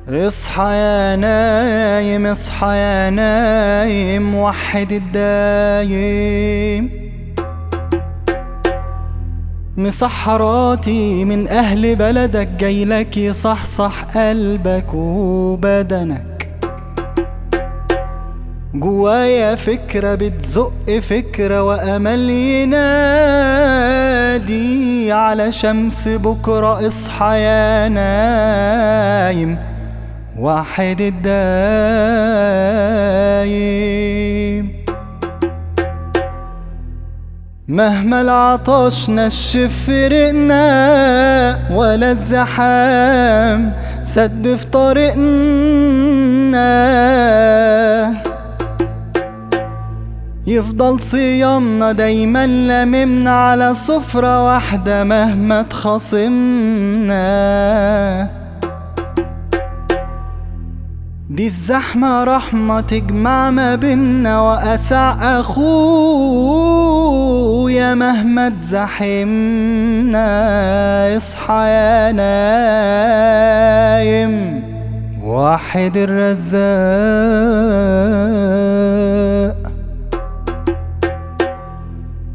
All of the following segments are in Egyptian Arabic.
اصحى يا نايم اصحى يا نايم وحد الدايم مسحراتي من أهل بلدك جايلك يصحصح قلبك وبدنك جوايا فكرة بتزق فكرة وأمل ينادي على شمس بكرة اصحى يا نايم وحد الدايم مهما العطش نشف فرقنا ولا الزحام سد في طريقنا يفضل صيامنا دايما لممنا على سفرة واحدة مهما تخاصمنا دي الزحمة رحمة تجمع ما بينا وأسع أخويا مهما تزحمنا اصحى يا نايم وحد الرزاق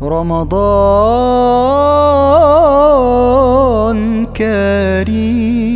رمضان كريم